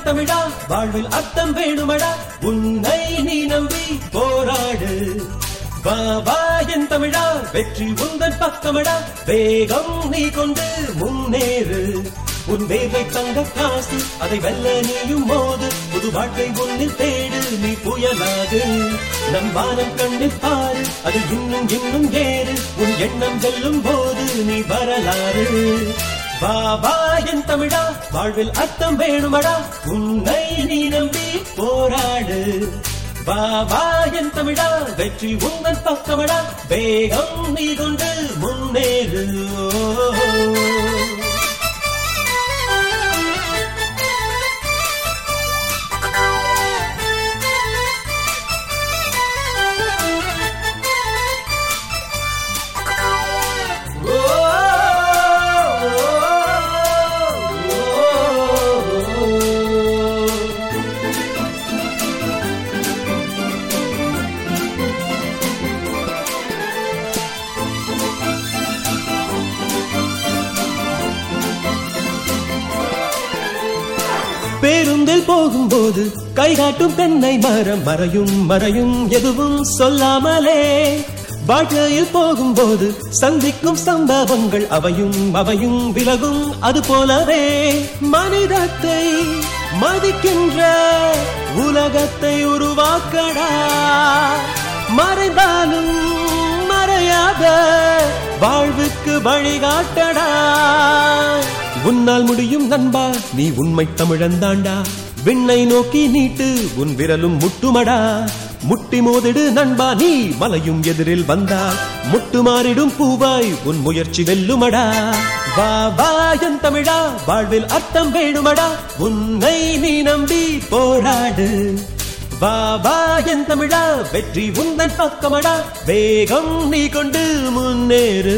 தமிழா வாழ்வில் அர்த்தம் வேணுமடா உன்னை நீ நம்பி போராடு வா வா என் தமிழா வெற்றி உந்தன் பக்கமடா வேகம் நீ கொண்டு முன்னேறு உன் வேர்வை தங்க காசு அதை வெல்ல நீயும் மோது புது வாழ்க்கை உன்னில் தேடு நீ புயலாகு நம் வானம் கண்ணில் பாரு அது இன்னும் இன்னும் ஏறு உன் எண்ணம் வெல்லும் போது நீ வரலாறு வா வா என் தமிழா வாழ்வில் அர்த்தம் வேணுமடா உன்னை நீ நம்பி போராடு வா வா என் தமிழா வெற்றி உங்கள் பக்கமடா வேகம் நீ கொண்டு முன்னேறு பேருந்தில் போகும்போது கை காட்டும் தென்னை மரம் மறையும் மறையும் எதுவும் சொல்லாமலே வாழ்க்கையில் போகும்போது சந்திக்கும் சம்பவங்கள் அவையும் அவையும் விலகும் அது போலவே மனிதத்தை மதிக்கின்ற உலகத்தை உருவாக்கடா மறைந்தாலும் மறையாத வாழ்வுக்கு வழிகாட்டடா உன்னால் முடியும் நண்பா நீ உண்மை தமிழந்தாண்டா விண்ணை நோக்கி நீட்டு உன் விரலும் முட்டுமடா முட்டி மோதிடு நண்பா நீ மலையும் எதிரில் வந்தால் முட்டு மாறிடும் பூவாய் உன் முயற்சி வெல்லுமடா வா வா என் தமிழா வாழ்வில் அர்த்தம் வேணுமடா உன்னை நீ நம்பி போராடு வா வா என் தமிழா வெற்றி உந்தன் பக்கமடா வேகம் நீ கொண்டு முன்னேறு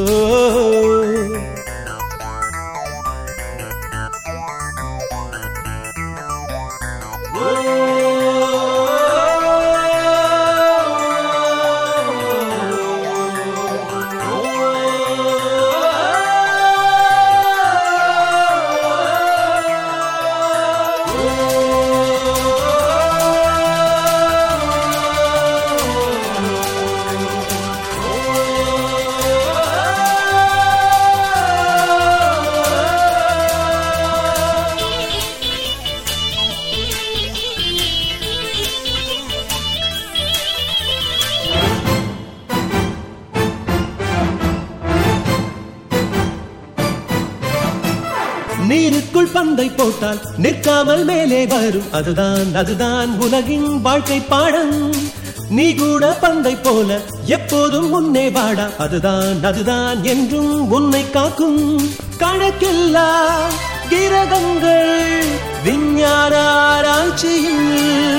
நீருக்குள் பந்தை போட்டால் நிற்காமல் மேலே வரும் அதுதான் அதுதான் உலகின் வாழ்க்கை பாடம் நீ கூட பந்தை போல எப்போதும் முன்னே வாடா அதுதான் அதுதான் என்றும் உன்னை காக்கும் கணக்கில்லா கிரகங்கள் விஞ்ஞான ஆராய்ச்சியில்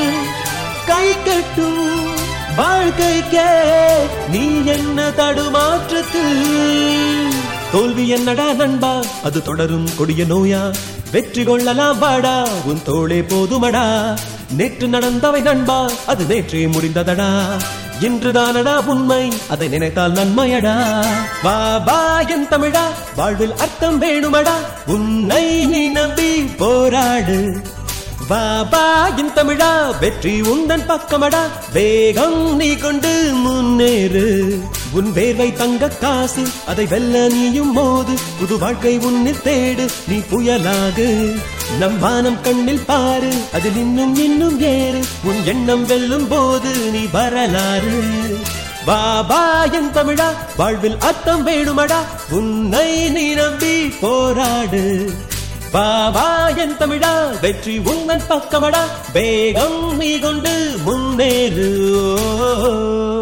கை கட்டும் வாழ்க்கைக்கே நீ என்ன தடுமாற்றத்தில் தோல்வி என்னடா நண்பா அது தொடரும் கொடிய நோயா வெற்றி கொள்ளலாம் வாடா உன் தோளே போதுமடா நேற்று நடந்தவை நண்பா அது நேற்றே முடிந்ததடா இன்றுதானடா உண்மை அதை நினைத்தால் நன்மையடா வா வா என் தமிழா வாழ்வில் அர்த்தம் வேணுமடா உன்னை நீ நம்பி போராடு வா வா என் தமிழா வெற்றி உந்தன் பக்கமடா வேகம் நீ கொண்டு முன்னேறு உன் வேர்வை தங்க காசு அதை வெல்ல நீயும் மோது புது வாழ்க்கை உன்னில் தேடு நீ புயலாகு நம் வானம் கண்ணில் பாரு அதில் இன்னும் இன்னும் ஏறு உன் எண்ணம் வெல்லும் போது நீ வரலாறு வா வா என் தமிழா வாழ்வில் அர்த்தம் வேணுமடா உன்னை நீ நம்பி போராடு வா வா என் தமிழா வெற்றி உங்கள் பக்கமடா வேகம் நீ கொண்டு முன்னேறு